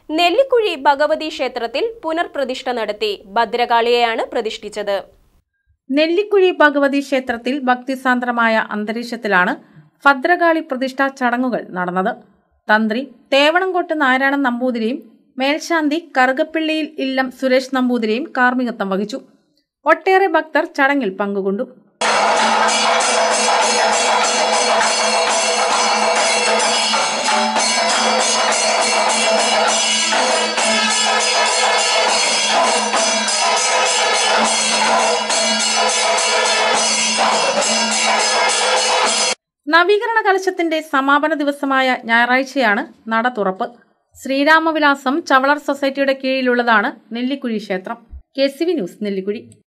നെല്ലിക്കുഴി ഭഗവതി ക്ഷേത്രത്തിൽ പുനർപ്രതിഷ്ഠ നടത്തി ഭദ്രകാളിയെയാണ് പ്രതിഷ്ഠിച്ചത് നെല്ലിക്കുഴി ഭഗവതി ക്ഷേത്രത്തിൽ ഭക്തിസാന്ദ്രമായ അന്തരീക്ഷത്തിലാണ് ഭദ്രകാളി പ്രതിഷ്ഠാ ചടങ്ങുകൾ നടന്നത് തന്ത്രി തേവണംകോട്ട് നാരായണൻ നമ്പൂതിരിയും മേൽശാന്തി കറുകപ്പിള്ളിയിൽ ഇല്ലം സുരേഷ് നമ്പൂതിരിയും കാർമ്മികത്വം വഹിച്ചു ഒട്ടേറെ ഭക്തർ ചടങ്ങിൽ പങ്കുകൊണ്ടു നവീകരണ കലശത്തിന്റെ സമാപന ദിവസമായ ഞായറാഴ്ചയാണ് നട തുറപ്പ് ശ്രീരാമവിലാസം ചവളർ സൊസൈറ്റിയുടെ കീഴിലുള്ളതാണ് നെല്ലിക്കുഴി ക്ഷേത്രം K C V news Nellikuzhi